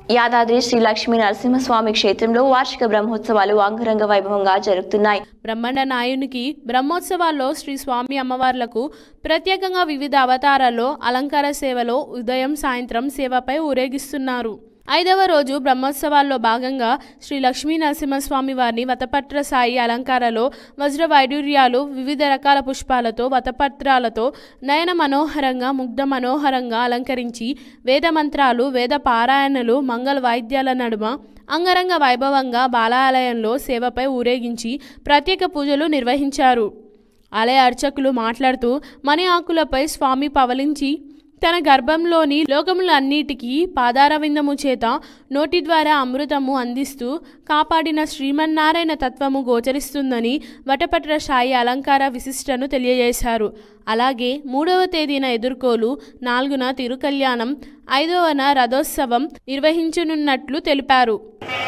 యాదాద్రి శ్రీ లక్ష్మీ నరసింహస్వామి క్షేత్రంలో వార్షిక బ్రహ్మోత్సవాలు అంగరంగ వైభవంగా జరుగుతున్నాయి బ్రహ్మాండ నాయునికి బ్రహ్మోత్సవాల్లో శ్రీ స్వామి అమ్మవార్లకు ప్రత్యేకంగా వివిధ అవతారాల్లో అలంకార సేవలో ఉదయం సాయంత్రం సేవపై ఊరేగిస్తున్నారు ఐదవ రోజు బ్రహ్మోత్సవాల్లో భాగంగా శ్రీ లక్ష్మీ నరసింహస్వామి వారిని వతపత్ర సాయి అలంకారలో వజ్ర వైడూర్యాలు వివిధ రకాల పుష్పాలతో వతపత్రాలతో నయన మనోహరంగా ముగ్ధ మనోహరంగా అలంకరించి వేద మంత్రాలు వేద పారాయణలు మంగళ వాయిద్యాల నడుమ అంగరంగ వైభవంగా బాలాలయంలో సేవపై ఊరేగించి ప్రత్యేక పూజలు నిర్వహించారు ఆలయ అర్చకులు మాట్లాడుతూ మణి ఆకులపై స్వామి పవలించి తన గర్భంలోని లోకములన్నిటికీ పాదారవిందము చేత నోటి ద్వారా అమృతము అందిస్తూ కాపాడిన శ్రీమన్నారాయణ తత్వము గోచరిస్తుందని వటపట్ర సాయి అలంకార విశిష్టను తెలియజేశారు అలాగే మూడవ తేదీన ఎదుర్కోలు నాలుగున తిరుకల్యాణం ఐదవన రథోత్సవం నిర్వహించనున్నట్లు తెలిపారు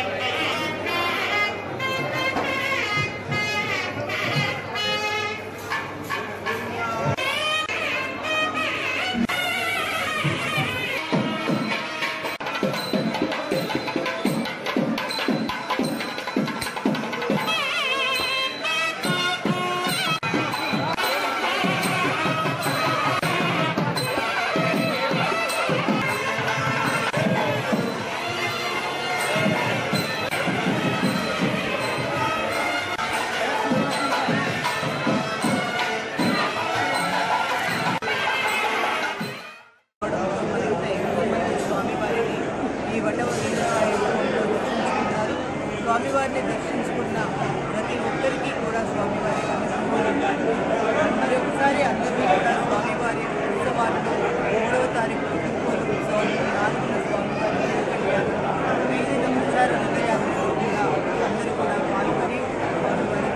స్వామివారిని ఈ వటవృంద ఆలయంలో దర్శించుకున్నారు స్వామివారిని దర్శించుకున్న ప్రతి ఒక్కరికి కూడా స్వామివారి అనుగ్రహించారు మరి ఒకసారి అందరినీ కూడా స్వామివారి ఉత్సవాలను మూడవ తారీఖు తిరుపతి ఉత్సవాలు నాలుగున స్వామివారి కళ్యాణం ఐదున ప్రచార రథయాత్ర రోజున అందరూ కూడా పాల్గొని స్వామివారి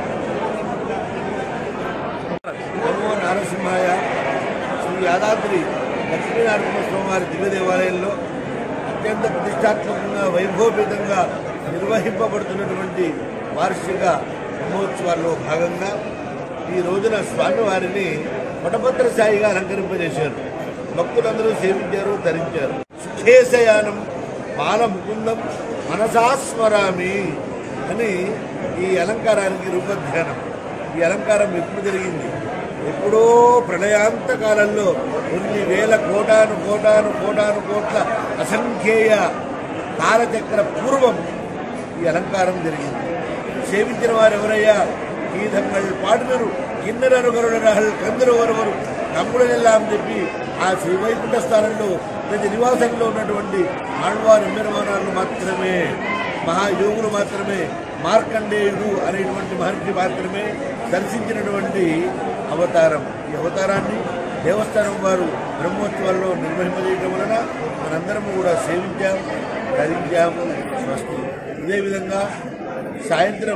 నమో నారసింహాయ శ్రీ యాదాద్రి లక్ష్మీనారాయణ స్వామివారి దివ్య దేవాలయంలో అత్యంత ప్రతిష్టాత్మకంగా వైభవపేతంగా నిర్వహింపబడుతున్నటువంటి వార్షిక బ్రహ్మోత్సవాల్లో భాగంగా ఈ రోజున స్వామివారిని వటభద్ర సాయిగా అలంకరింపజేశారు భక్తులందరూ సేవించారు ధరించారు సుఖేశయానం బాలముకుందం మనసాస్మరామి అని ఈ అలంకారానికి రూపధ్యానం ఈ అలంకారం ఎప్పుడు జరిగింది ఎప్పుడో ప్రళయాంత కాలంలో కొన్ని వేల కోటాను కోటాను కోటాను కోట్ల అసంఖ్యేయ కాలచక్ర పూర్వం ఈ అలంకారం జరిగింది సేవించిన వారు ఎవరయ్యా గీతங்கள் పాడినరు కిన్నెరరు గరుడరహల్ కందరు వరవరు నమ్ముడనెల్లా అని చెప్పి ఆ శ్రీ వైకుంఠ స్థానంలో ప్రతి నివాసంలో ఉన్నటువంటి ఆళ్వారు ఎమ్మెరమానాలు మాత్రమే మహాయోగులు మాత్రమే మార్కండేయుడు అనేటువంటి మహర్షి మాత్రమే దర్శించినటువంటి అవతారం ఈ అవతారాన్ని దేవస్థానం వారు బ్రహ్మోత్సవాల్లో నిర్వహింపజేయడం వలన మనందరము కూడా సేవించాం ధరించాము స్వస్తి ఇదే విధంగా సాయంత్రం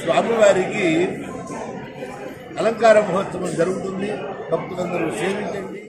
స్వామివారికి అలంకార మహోత్సవం జరుగుతుంది భక్తులందరూ సేవించండి